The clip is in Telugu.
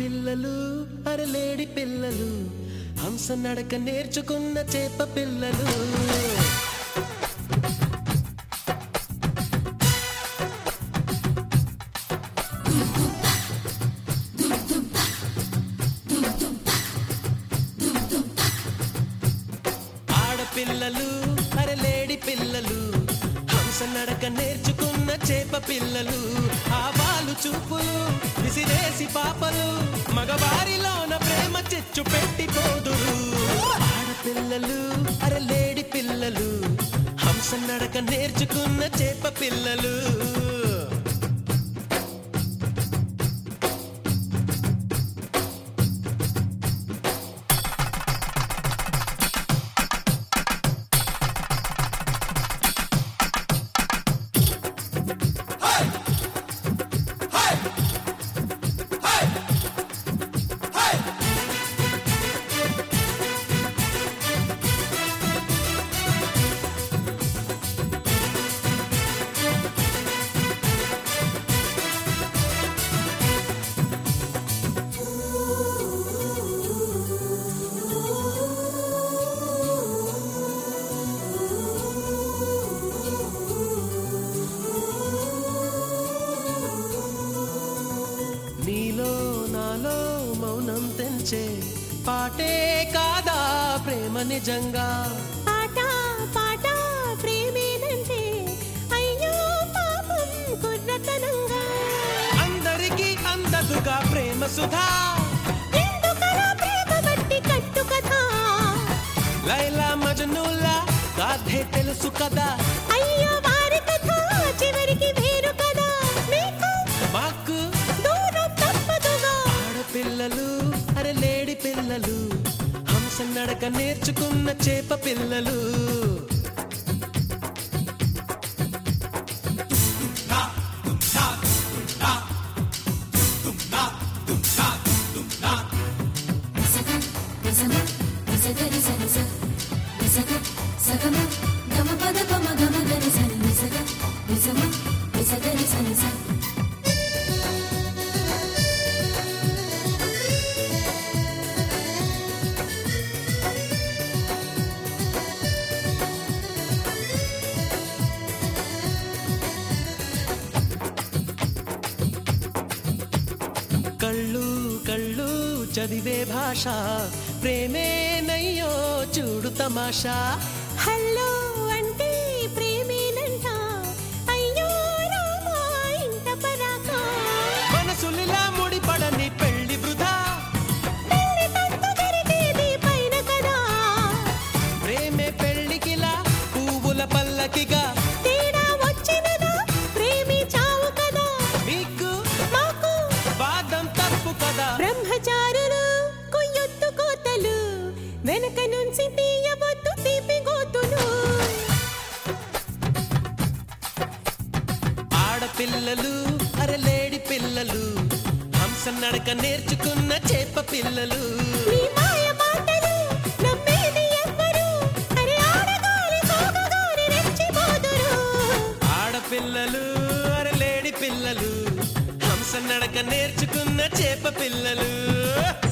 పిల్లలు అరలేడి పిల్లలు హంస నడక నేర్చుకున్న చేప పిల్లలు ఆడపిల్లలు అరలేడి పిల్లలు హంస నడక నేర్చుకున్న చేప పిల్లలు ఆవాలు చూపులు విసిరేసి పాపలు మగవారిలోన ప్రేమ చిచ్చు పెట్టిపోదురు ఆడపిల్లలు అరలేడి పిల్లలు హంస నడక నేర్చుకున్న చేప పిల్లలు నీలో నాలో మౌనం తెంచే పాటే కాదా ప్రేమ నిజంగా పాట పాట ప్రేమేనంటే అయ్యో పాపం కుర్రతనంగా అందరికీ అందదుగా ప్రేమ సుధా ఎందుకలా ప్రేమ బట్టి కట్టు కదా లైలా మజనూలా గాథే తెలుసు కదా అయ్యో వారి కథ చివరికి వేరు కదా మీకు మాకు దూరం తప్పదుగా ఆడపిల్లలు అరే లేడి పిల్లలు హంస నడక నేర్చుకున్న చేప పిల్లలు నిజగా నిజమా నిజగ నిజ నిజ నిజగ సగమ గమ పద పమ గమ గరి సరి నిజగ నిజమా నిజగ నిజ నిజ కళ్ళు కళ్ళు చదివే భాష ప్రేమే నయ్యో చూడు తమాషా హలో అంటే ప్రేమేనంట అయ్యో రామా ఇంట పరాక మనసులిలా ముడిపడని పెళ్లి వృధా పెళ్లి తంతు జరిగేది పైన కదా ప్రేమే పెళ్లికిలా పువ్వుల పల్లకిగా తేడా వచ్చినదా ప్రేమి చావు కదా మీకు మాకు వాదం తప్పు కదా బ్రహ్మచారులు కొయ్యొత్తు కోతలు వెనక నుంచి తీయవద్దు తీపి గోతులు ఆడపిల్లలు అరలేడి పిల్లలు హంస నడక నేర్చుకున్న చేప పిల్లలు మీ మాయ మాటలు నమ్మేది ఎవ్వరు అరే ఆడగాలి సోగగాలి రెచ్చిపోదురు ఆడపిల్లలు అరలేడి పిల్లలు హంస నడక నేర్చుకున్న చేప పిల్లలు